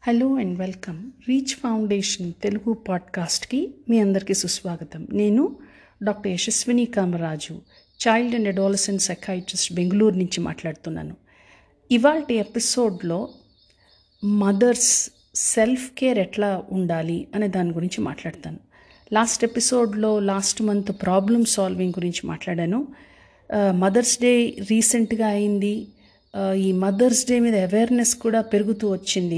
hello and welcome reach foundation Telugu పాడ్కాస్ట్కి మీ అందరికీ సుస్వాగతం నేను doctor Yashaswini Kamaraju child and adolescent psychiatrist Bengaluru నుంచి మాట్లాడుతున్నాను ఇవాళ ఎపిసోడ్లో మదర్స్ సెల్ఫ్ కేర్ ఎట్లా ఉండాలి అనే దాని గురించి మాట్లాడతాను లాస్ట్ ఎపిసోడ్లో లాస్ట్ మంత్ ప్రాబ్లమ్ సాల్వింగ్ గురించి మాట్లాడాను మదర్స్ డే రీసెంట్గా అయింది ఆ, ఈ మదర్స్ డే మీద అవేర్నెస్ కూడా పెరుగుతూ వచ్చింది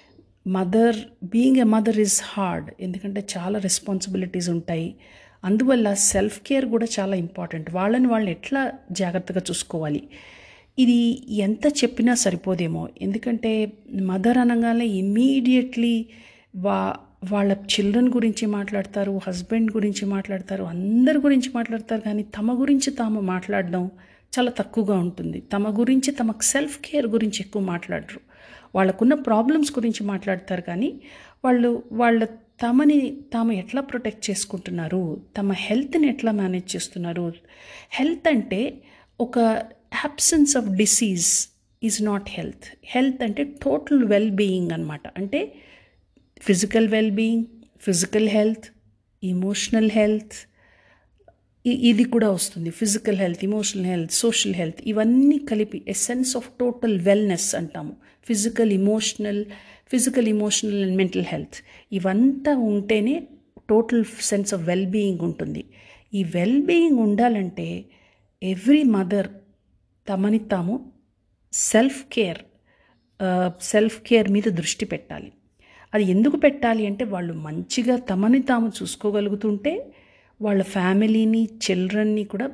mother being a mother is hard ఎందుకంటే చాలా రెస్పాన్సిబిలిటీస్ ఉంటాయి అందువల్ల సెల్ఫ్ కేర్ కూడా చాలా ఇంపార్టెంట్ వాళ్ళని వాళ్ళు ఎట్లా జాగ్రత్తగా చూసుకోవాలి ఇది ఎంత చెప్పినా సరిపోదేమో ఎందుకంటే మదర్ అనగానే ఇమ్మీడియట్లీ వా వాళ్ళ చిల్డ్రన్ గురించి మాట్లాడతారు హస్బెండ్ గురించి మాట్లాడతారు అందరి గురించి మాట్లాడతారు కానీ తమ గురించి తాము మాట్లాడడం చాలా తక్కువగా ఉంటుంది తమ గురించి తమకు సెల్ఫ్ కేర్ గురించి ఎక్కువ మాట్లాడరు వాళ్ళకున్న ప్రాబ్లమ్స్ గురించి మాట్లాడతారు కానీ వాళ్ళు వాళ్ళ తమని తాము ఎట్లా ప్రొటెక్ట్ చేసుకుంటున్నారు తమ హెల్త్ని ఎట్లా మేనేజ్ చేస్తున్నారు హెల్త్ అంటే ఒక absence of disease is not health health అంటే టోటల్ వెల్ బీయింగ్ అనమాట అంటే physical well being physical health emotional health ఇ- ఇది కూడా వస్తుంది physical health emotional health social health ఇవన్నీ కలిపి ఎసెన్స్ ఆఫ్ టోటల్ వెల్నెస్ అంటాము physical emotional physical emotional and mental health ఇవంతా ఉంటేనే total sense of well being ఉంటుంది ఈ వెల్ బీయింగ్ ఉండాలంటే ఎవ్రీ మదర్ తమని తాము సెల్ఫ్ కేర్ సెల్ఫ్ కేర్ మీద దృష్టి పెట్టాలి అది ఎందుకు పెట్టాలి అంటే వాళ్ళు మంచిగా తమని తాము చూసుకోగలుగుతుంటే వాళ్ళ ఫ్యామిలీని చిల్డ్రన్ని కూడా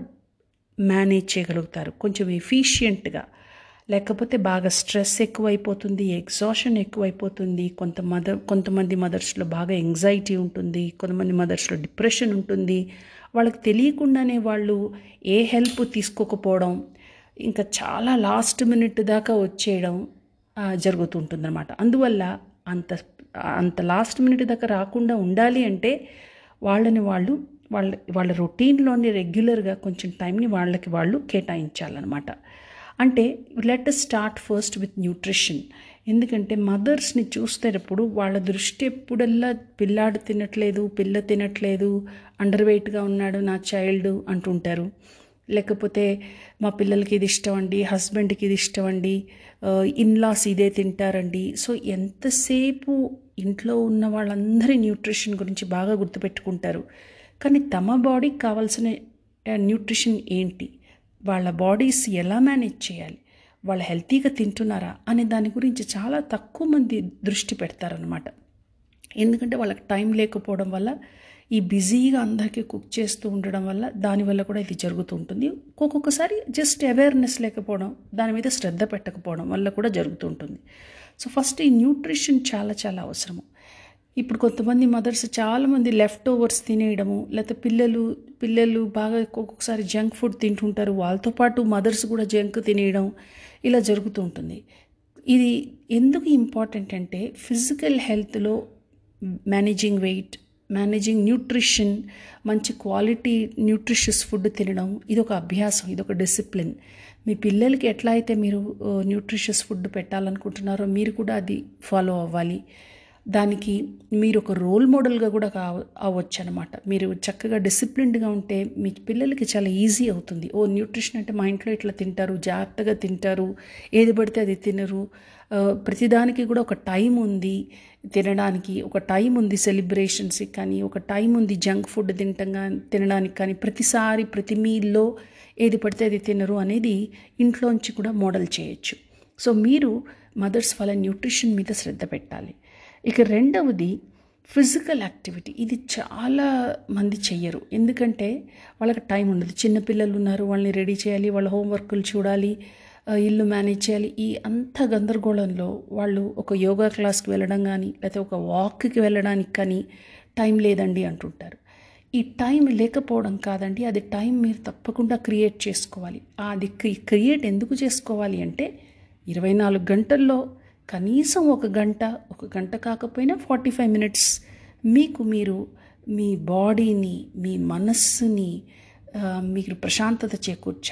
మేనేజ్ చేయగలుగుతారు కొంచెం ఎఫిషియెంట్గా లేకపోతే బాగా స్ట్రెస్ ఎక్కువైపోతుంది ఎగ్జాషన్ ఎక్కువైపోతుంది కొంత మదర్ కొంతమంది మదర్స్లో బాగా ఎంగ్జైటీ ఉంటుంది కొంతమంది మదర్స్లో డిప్రెషన్ ఉంటుంది వాళ్ళకి తెలియకుండానే వాళ్ళు ఏ హెల్ప్ తీసుకోకపోవడం ఇంకా చాలా లాస్ట్ మినిట్ దాకా వచ్చేయడం ఆ, జరుగుతుంటుందన్నమాట అందువల్ల అంత అంత లాస్ట్ మినిట్ దాకా రాకుండా ఉండాలి అంటే వాళ్ళని వాళ్ళు వాళ్ళ వాళ్ళ రొటీన్లోని రెగ్యులర్గా కొంచెం టైంని వాళ్ళకి వాళ్ళు కేటాయించాలన్నమాట అంటే let start first with nutrition ఎందుకంటే మదర్స్ని చూసేటప్పుడు వాళ్ళ దృష్టి ఎప్పుడల్లా పిల్లాడు తినట్లేదు పిల్ల తినట్లేదు అండర్ వెయిట్గా ఉన్నాడు నా చైల్డ్ అంటుంటారు లేకపోతే మా పిల్లలకి ఇది ఇష్టం అండి హస్బెండ్కి ఇది ఇష్టం అండి ఇన్లాస్ ఇదే తింటారండి సో ఎంతసేపు ఇంట్లో ఉన్న వాళ్ళందరి న్యూట్రిషన్ గురించి బాగా గుర్తుపెట్టుకుంటారు కానీ తమ బాడీకి కావాల్సిన న్యూట్రిషన్ ఏంటి వాళ్ళ బాడీస్ ఎలా మేనేజ్ చేయాలి వాళ్ళు హెల్తీగా తింటున్నారా అనే దాని గురించి చాలా తక్కువ మంది దృష్టి పెడతారనమాట ఎందుకంటే వాళ్ళకి టైం లేకపోవడం వల్ల ఈ బిజీగా అందరికీ కుక్ చేస్తూ ఉండడం వల్ల దానివల్ల కూడా ఇది జరుగుతూ ఉంటుంది ఒక్కొక్కసారి జస్ట్ అవేర్నెస్ లేకపోవడం దాని మీద శ్రద్ధ పెట్టకపోవడం వల్ల కూడా జరుగుతూ ఉంటుంది సో ఫస్ట్ ఈ న్యూట్రిషన్ చాలా చాలా అవసరము ఇప్పుడు కొంతమంది మదర్స్ చాలామంది లెఫ్ట్ ఓవర్స్ తినేయడము లేకపోతే పిల్లలు పిల్లలు బాగా ఒక్కొక్కసారి జంక్ ఫుడ్ తింటుంటారు వాళ్ళతో పాటు మదర్స్ కూడా జంక్ తినేయడం ఇలా జరుగుతూ ఉంటుంది ఇది ఎందుకు ఇంపార్టెంట్ అంటే ఫిజికల్ హెల్త్లో మేనేజింగ్ వెయిట్ మేనేజింగ్ న్యూట్రిషన్ మంచి క్వాలిటీ న్యూట్రిషియస్ ఫుడ్ తినడం ఇది ఒక అభ్యాసం ఇది ఒక డిసిప్లిన్ మీ పిల్లలకి ఎట్లా అయితే మీరు న్యూట్రిషియస్ ఫుడ్ పెట్టాలనుకుంటున్నారో మీరు కూడా అది ఫాలో అవ్వాలి దానికి మీరు ఒక రోల్ మోడల్గా కూడా కావ అవ్వచ్చు అనమాట మీరు చక్కగా డిసిప్లిన్డ్గా ఉంటే మీ పిల్లలకి చాలా ఈజీ అవుతుంది ఓ న్యూట్రిషన్ అంటే మా ఇంట్లో ఇట్లా తింటారు జాగ్రత్తగా తింటారు ఏది పడితే అది తినరు ఆ, ప్రతిదానికి కూడా ఒక టైం ఉంది తినడానికి ఒక టైం ఉంది సెలబ్రేషన్స్కి కానీ ఒక టైం ఉంది జంక్ ఫుడ్ తింటంగా తినడానికి కానీ ప్రతిసారి ప్రతి మీల్లో ఏది పడితే అది తినరు అనేది ఇంట్లోంచి కూడా మోడల్ చేయొచ్చు సో మీరు మదర్స్ వాళ్ళ న్యూట్రిషన్ మీద శ్రద్ధ పెట్టాలి ఇక రెండవది ఫిజికల్ యాక్టివిటీ ఇది చాలా మంది చెయ్యరు ఎందుకంటే వాళ్ళకి టైం ఉండదు చిన్నపిల్లలు ఉన్నారు వాళ్ళని రెడీ చేయాలి వాళ్ళ హోంవర్క్లు చూడాలి ఆ, ఇల్లు మేనేజ్ చేయాలి ఈ అంత గందరగోళంలో వాళ్ళు ఒక యోగా క్లాస్కి వెళ్ళడం కానీ లేకపోతే ఒక వాక్కి వెళ్ళడానికి కానీ టైం లేదండి అంటుంటారు ఈ టైం లేకపోవడం కాదండి అది టైం మీరు తప్పకుండా క్రియేట్ చేసుకోవాలి అది క్రియేట్ ఎందుకు చేసుకోవాలి అంటే ఇరవై నాలుగు గంటల్లో కనీసం ఒక గంట ఒక గంట కాకపోయినా ఫార్టీ ఫైవ్ మినిట్స్ మీకు మీరు మీ బాడీని మీ మనస్సుని ఆ, మీరు ప్రశాంతత చేకూర్చాలి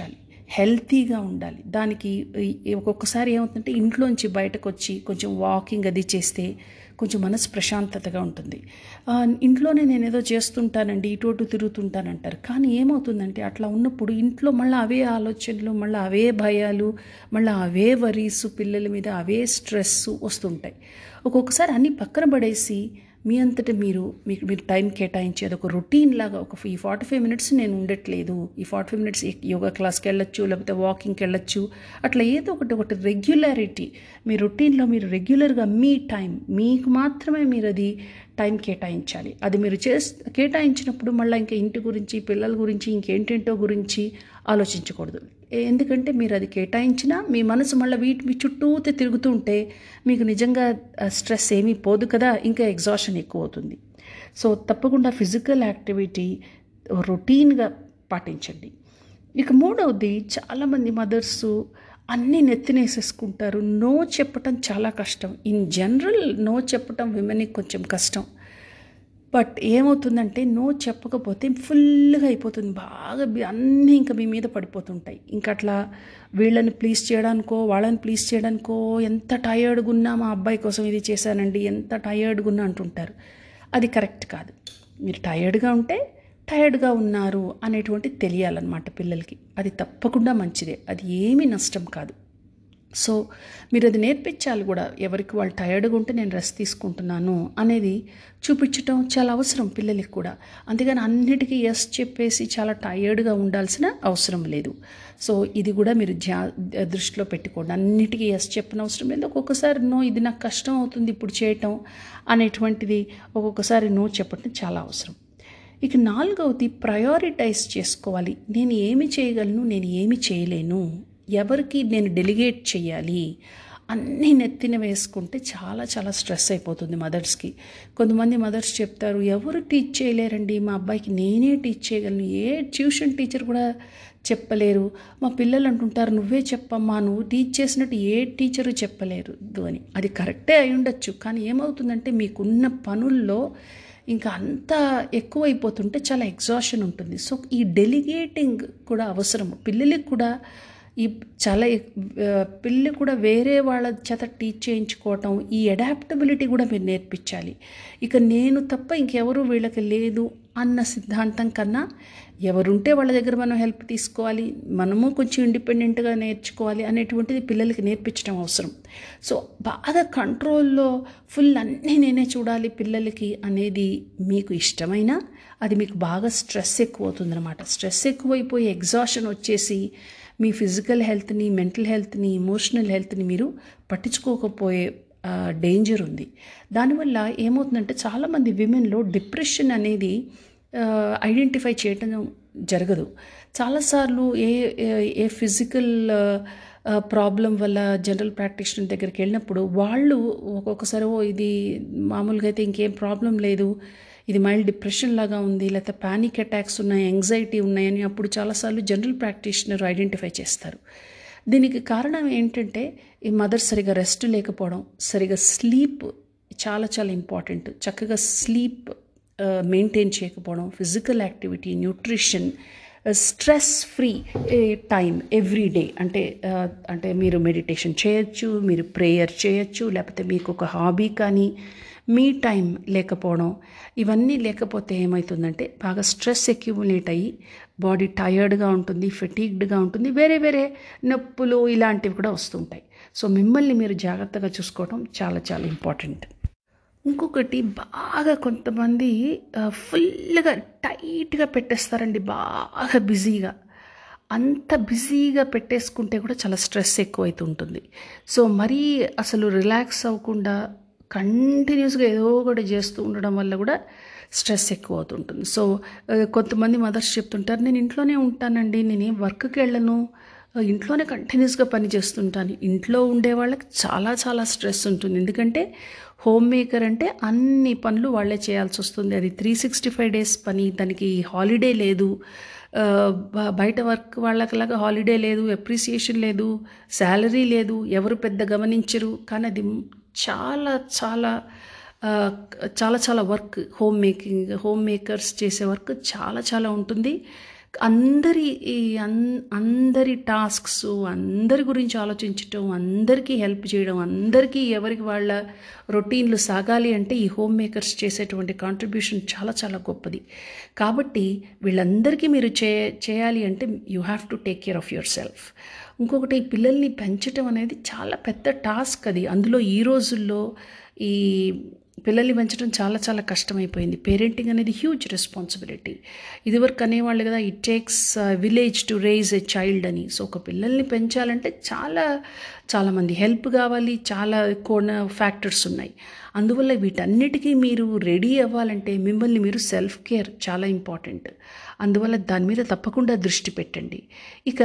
హెల్తీగా ఉండాలి దానికి ఈ- ఒక్కొక్కసారి ఏమవుతుందంటే ఇంట్లోంచి బయటకు వచ్చి కొంచెం వాకింగ్ అది చేస్తే కొంచెం మనసు ప్రశాంతతగా ఉంటుంది ఆ, ఇంట్లోనే నేను ఏదో చేస్తుంటానండి ఇటు అటు తిరుగుతుంటానంటారు కానీ ఏమవుతుందంటే అట్లా ఉన్నప్పుడు ఇంట్లో మళ్ళీ అవే ఆలోచనలు మళ్ళీ అవే భయాలు మళ్ళీ అవే వరీస్ పిల్లల మీద అవే స్ట్రెస్ వస్తుంటాయి ఒక్కొక్కసారి అన్నీ పక్కన పడేసి మీ అంతటా మీరు మీకు మీరు టైం కేటాయించి అదొక రొటీన్ లాగా ఒక ఈ ఫార్టీ ఫైవ్ మినిట్స్ నేను ఉండట్లేదు ఈ ఫార్టీ ఫైవ్ మినిట్స్ యోగా క్లాస్కి వెళ్ళొచ్చు లేకపోతే వాకింగ్కి వెళ్ళొచ్చు అట్లా ఏదో ఒకటి ఒకటి రెగ్యులారిటీ మీ రొటీన్లో మీరు రెగ్యులర్గా మీ టైం మీకు మాత్రమే మీరు అది టైం కేటాయించాలి అది మీరు చేస్ కేటాయించినప్పుడు మళ్ళీ ఇంకా ఇంటి గురించి పిల్లల గురించి ఇంకేంటేంటో గురించి ఆలోచించకూడదు ఎందుకంటే మీరు అది కేటాయించినా మీ మనసు మళ్ళీ వీటి మీ చుట్టూతే తిరుగుతూ ఉంటే మీకు నిజంగా స్ట్రెస్ ఏమీ పోదు కదా ఇంకా ఎగ్జాషన్ ఎక్కువ అవుతుంది సో తప్పకుండా ఫిజికల్ యాక్టివిటీ రొటీన్గా పాటించండి ఇక మూడవది చాలామంది మదర్స్ అన్నీ నెత్తినేసేసుకుంటారు నో చెప్పటం చాలా కష్టం ఇన్ జనరల్ నో చెప్పటం విమెన్కి కొంచెం కష్టం బట్ ఏమవుతుందంటే నో చెప్పకపోతే ఫుల్గా అయిపోతుంది బాగా బి- అన్నీ ఇంకా మీ మీద పడిపోతుంటాయి ఇంకా అట్లా వీళ్ళని ప్లీజ్ చేయడానికో వాళ్ళని ప్లీజ్ చేయడానికో ఎంత టయర్డ్గా ఉన్నా మా అబ్బాయి కోసం ఇది చేశానండి ఎంత టయర్డ్గా ఉన్నా అంటుంటారు అది కరెక్ట్ కాదు మీరు టయర్డ్గా ఉంటే టయర్డ్గా ఉన్నారు అనేటువంటి తెలియాలన్నమాట పిల్లలకి అది తప్పకుండా మంచిదే అది ఏమీ నష్టం కాదు సో మీరు అది నేర్పించాలి కూడా ఎవరికి వాళ్ళు టయర్డ్గా ఉంటే నేను రెస్ట్ తీసుకుంటున్నాను అనేది చూపించటం చాలా అవసరం పిల్లలకి కూడా అంతేగాని అన్నిటికీ ఎస్ చెప్పేసి చాలా టయర్డ్గా ఉండాల్సిన అవసరం లేదు సో ఇది కూడా మీరు జా దృష్టిలో పెట్టుకోండి అన్నిటికీ ఎస్ చెప్పిన అవసరం లేదు ఒక్కొక్కసారి నో ఇది నాకు కష్టం అవుతుంది ఇప్పుడు చేయటం అనేటువంటిది ఒక్కొక్కసారి నో చెప్పటం చాలా అవసరం ఇక నాలుగవది ప్రయారిటైజ్ చేసుకోవాలి నేను ఏమి చేయగలను నేను ఏమి చేయలేను ఎవరికి నేను డెలిగేట్ చేయాలి అన్నీ నెత్తిన వేసుకుంటే చాలా చాలా స్ట్రెస్ అయిపోతుంది మదర్స్కి కొంతమంది మదర్స్ చెప్తారు ఎవరు టీచ్ చేయలేరండి మా అబ్బాయికి నేనే టీచ్ చేయగలను ఏ ట్యూషన్ టీచర్ కూడా చెప్పలేరు మా పిల్లలు అంటుంటారు నువ్వే చెప్పమ్మా నువ్వు టీచ్ చేసినట్టు ఏ టీచరు చెప్పలేరు అని అది కరెక్టే అయి ఉండొచ్చు కానీ ఏమవుతుందంటే మీకున్న పనుల్లో ఇంకా అంత ఎక్కువైపోతుంటే చాలా ఎగ్జాషన్ ఉంటుంది సో ఈ డెలిగేటింగ్ కూడా అవసరం పిల్లలకి కూడా ఈ చాలా ఎక్- ఆ, పిల్లలు కూడా వేరే వాళ్ళ చేత టీచ్ చేయించుకోవటం ఈ అడాప్టబిలిటీ కూడా మీరు నేర్పించాలి ఇక నేను తప్ప ఇంకెవరు వీళ్ళకి లేదు అన్న సిద్ధాంతం కన్నా ఎవరుంటే వాళ్ళ దగ్గర మనం హెల్ప్ తీసుకోవాలి మనము కొంచెం ఇండిపెండెంట్గా నేర్చుకోవాలి అనేటువంటిది పిల్లలకి నేర్పించడం అవసరం సో బాగా కంట్రోల్లో ఫుల్ అన్నీ నేనే చూడాలి పిల్లలకి అనేది మీకు ఇష్టమైనా అది మీకు బాగా స్ట్రెస్ ఎక్కువ అవుతుందన్నమాట స్ట్రెస్ ఎక్కువైపోయి ఎగ్జాషన్ వచ్చేసి మీ ఫిజికల్ హెల్త్ని మెంటల్ హెల్త్ని ఇమోషనల్ హెల్త్ని మీరు పట్టించుకోకపోయే డేంజర్ ఉంది దానివల్ల ఏమవుతుందంటే చాలామంది విమెన్లో డిప్రెషన్ అనేది ఐడెంటిఫై చేయటం జరగదు చాలాసార్లు ఏ ఏ- ఏ ఫిజికల్ ప్రాబ్లం వల్ల జనరల్ ప్రాక్టీషనర్ దగ్గరికి వెళ్ళినప్పుడు వాళ్ళు ఒక్కొక్కసారి ఓ ఇది మామూలుగా అయితే ఇంకేం ప్రాబ్లం లేదు ఇది మైల్డ్ డిప్రెషన్ లాగా ఉంది లేకపోతే పానిక్ అటాక్స్ ఉన్నాయి యాంగ్జైటీ ఉన్నాయని అప్పుడు చాలాసార్లు జనరల్ ప్రాక్టీషనర్ ఐడెంటిఫై చేస్తారు దీనికి కారణం ఏంటంటే ఈ మదర్ సరిగా రెస్ట్ లేకపోవడం సరిగా స్లీప్ చాలా చాలా ఇంపార్టెంట్ చక్కగా స్లీప్ మెయింటైన్ చేయకపోవడం physical activity nutrition stress free time every day అంటే ఆ, అంటే మీరు మెడిటేషన్ చేయొచ్చు మీరు ప్రేయర్ చేయొచ్చు లేకపోతే మీకు ఒక హాబీ కానీ మీ టైం లేకపోవడం ఇవన్నీ లేకపోతే ఏమవుతుందంటే బాగా స్ట్రెస్ అక్యుములేట్ అయ్యి బాడీ టయర్డ్గా ఉంటుంది ఫెటీగ్డ్గా ఉంటుంది వేరే వేరే నొప్పులు ఇలాంటివి కూడా వస్తుంటాయి సో మిమ్మల్ని మీరు జాగ్రత్తగా చూసుకోవడం చాలా చాలా ఇంపార్టెంట్ ఇంకొకటి బాగా కొంతమంది ఆ, ఫుల్గా టైట్గా పెట్టేస్తారండి బాగా బిజీగా అంత బిజీగా పెట్టేసుకుంటే కూడా చాలా స్ట్రెస్ ఎక్కువైతూ ఉంటుంది సో మరీ అసలు రిలాక్స్ అవ్వకుండా కంటిన్యూస్గా ఏదో ఒకటి చేస్తూ ఉండడం వల్ల కూడా స్ట్రెస్ ఎక్కువ అవుతుంటుంది సో ఆ, కొంతమంది మదర్స్ చెప్తుంటారు నేను ఇంట్లోనే ఉంటానండి నేను ఏం వర్క్కి వెళ్ళను ఆ, ఇంట్లోనే కంటిన్యూస్గా పని చేస్తుంటాను ఇంట్లో ఉండే వాళ్ళకి చాలా చాలా స్ట్రెస్ ఉంటుంది ఎందుకంటే హోమ్ మేకర్ అంటే అన్ని పనులు వాళ్ళే చేయాల్సి వస్తుంది అది త్రీ సిక్స్టీ ఫైవ్ డేస్ పని దానికి హాలిడే లేదు ఆ, బ- బయట వర్క్ వాళ్ళకిలాగా హాలిడే లేదు అప్రిసియేషన్ లేదు శాలరీ లేదు ఎవరు పెద్ద గమనించరు కానీ అది చాలా చాలా ఆ, చాలా చాలా work home making home makers చేసే వర్క్ చాలా చాలా ఉంటుంది అందరి ఈ అన్ అందరి టాస్క్స్ అందరి గురించి ఆలోచించటం అందరికీ హెల్ప్ చేయడం అందరికీ ఎవరికి వాళ్ళ రొటీన్లు సాగాలి అంటే ఈ హోమ్ మేకర్స్ చేసేటువంటి కాంట్రిబ్యూషన్ చాలా చాలా గొప్పది కాబట్టి వీళ్ళందరికీ మీరు చే చేయాలి అంటే you have to take care of yourself ఇంకొకటి పిల్లల్ని పెంచడం అనేది చాలా పెద్ద టాస్క్ అది అందులో ఈ రోజుల్లో ఈ పిల్లల్ని పెంచడం చాలా చాలా కష్టమైపోయింది పేరెంటింగ్ అనేది హ్యూజ్ రెస్పాన్సిబిలిటీ ఇదివరకు అనేవాళ్ళు కదా it takes village to raise a child అని సో ఒక పిల్లల్ని పెంచాలంటే చాలా చాలామంది హెల్ప్ కావాలి చాలా కోన ఫ్యాక్టర్స్ ఉన్నాయి అందువల్ల వీటన్నిటికీ మీరు రెడీ అవ్వాలంటే మిమ్మల్ని మీరు సెల్ఫ్ కేర్ చాలా ఇంపార్టెంట్ అందువల్ల దాని మీద తప్పకుండా దృష్టి పెట్టండి ఇక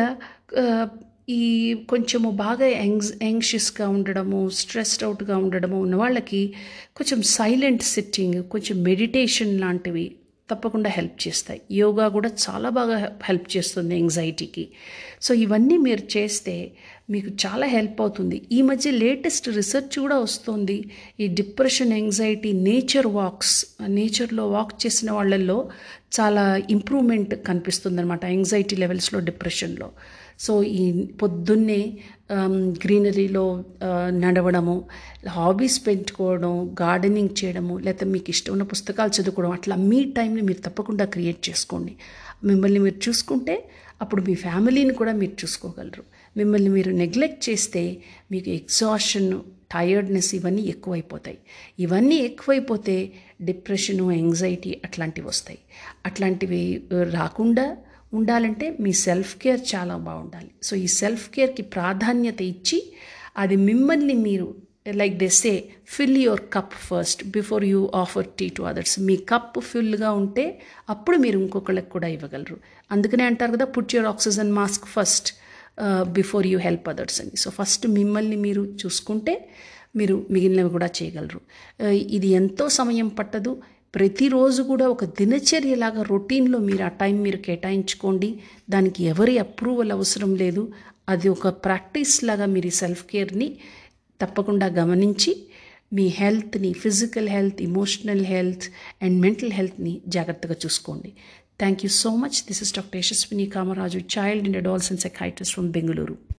ఈ కొంచెము బాగా యాంగ్స్ యాంగ్షియస్గా ఉండడము స్ట్రెస్డ్ అవుట్గా ఉండడము ఉన్న వాళ్ళకి కొంచెం సైలెంట్ సిట్టింగ్ కొంచెం మెడిటేషన్ లాంటివి తప్పకుండా హెల్ప్ చేస్తాయి యోగా కూడా చాలా బాగా హెల్ప్ చేస్తుంది యాంగ్జైటీకి సో ఇవన్నీ మీరు చేస్తే మీకు చాలా హెల్ప్ అవుతుంది ఈ మధ్య లేటెస్ట్ రీసెర్చ్ కూడా వస్తుంది ఈ డిప్రెషన్ యాంగ్జైటీ నేచర్ వాక్స్ నేచర్లో వాక్ చేసిన వాళ్ళల్లో చాలా ఇంప్రూవ్మెంట్ కనిపిస్తుంది అనమాట యాంగ్జైటీ లెవెల్స్లో డిప్రెషన్లో సో ఈ పొద్దున్నే గ్రీనరీలో నడవడము హాబీస్ పెంచుకోవడం గార్డెనింగ్ చేయడము లేకపోతే మీకు ఇష్టమైన పుస్తకాలు చదువుకోవడం అట్లా మీ టైంని మీరు తప్పకుండా క్రియేట్ చేసుకోండి మిమ్మల్ని మీరు చూసుకుంటే అప్పుడు మీ ఫ్యామిలీని కూడా మీరు చూసుకోగలరు మిమ్మల్ని మీరు నెగ్లెక్ట్ చేస్తే మీకు ఎగ్జాషన్ టయర్డ్నెస్ ఇవన్నీ ఎక్కువైపోతాయి ఇవన్నీ ఎక్కువైపోతే డిప్రెషను యాంగ్జైటీ అట్లాంటివి వస్తాయి అట్లాంటివి రాకుండా ఉండాలంటే మీ సెల్ఫ్ కేర్ చాలా బాగుండాలి సో ఈ సెల్ఫ్ కేర్కి ప్రాధాన్యత ఇచ్చి అది మిమ్మల్ని మీరు like they say fill your cup first before you offer tea to others మీ కప్ ఫుల్గా ఉంటే అప్పుడు మీరు ఇంకొకళ్ళకి కూడా ఇవ్వగలరు అందుకనే అంటారు కదా put your oxygen mask first before you help others అని సో ఫస్ట్ మిమ్మల్ని మీరు చూసుకుంటే మీరు మిగిలినవి కూడా చేయగలరు ఇది ఎంతో సమయం పట్టదు ప్రతిరోజు కూడా ఒక దినచర్యలాగా రొటీన్లో మీరు ఆ టైం మీరు కేటాయించుకోండి దానికి ఎవరి అప్రూవల్ అవసరం లేదు అది ఒక ప్రాక్టీస్ లాగా మీరు సెల్ఫ్ కేర్ని తప్పకుండా గమనించి మీ హెల్త్ని physical health emotional health and mental హెల్త్ని జాగ్రత్తగా చూసుకోండి thank you so much this is doctor Yashaswini Kamaraju child and adolescent psychiatrist from Bengaluru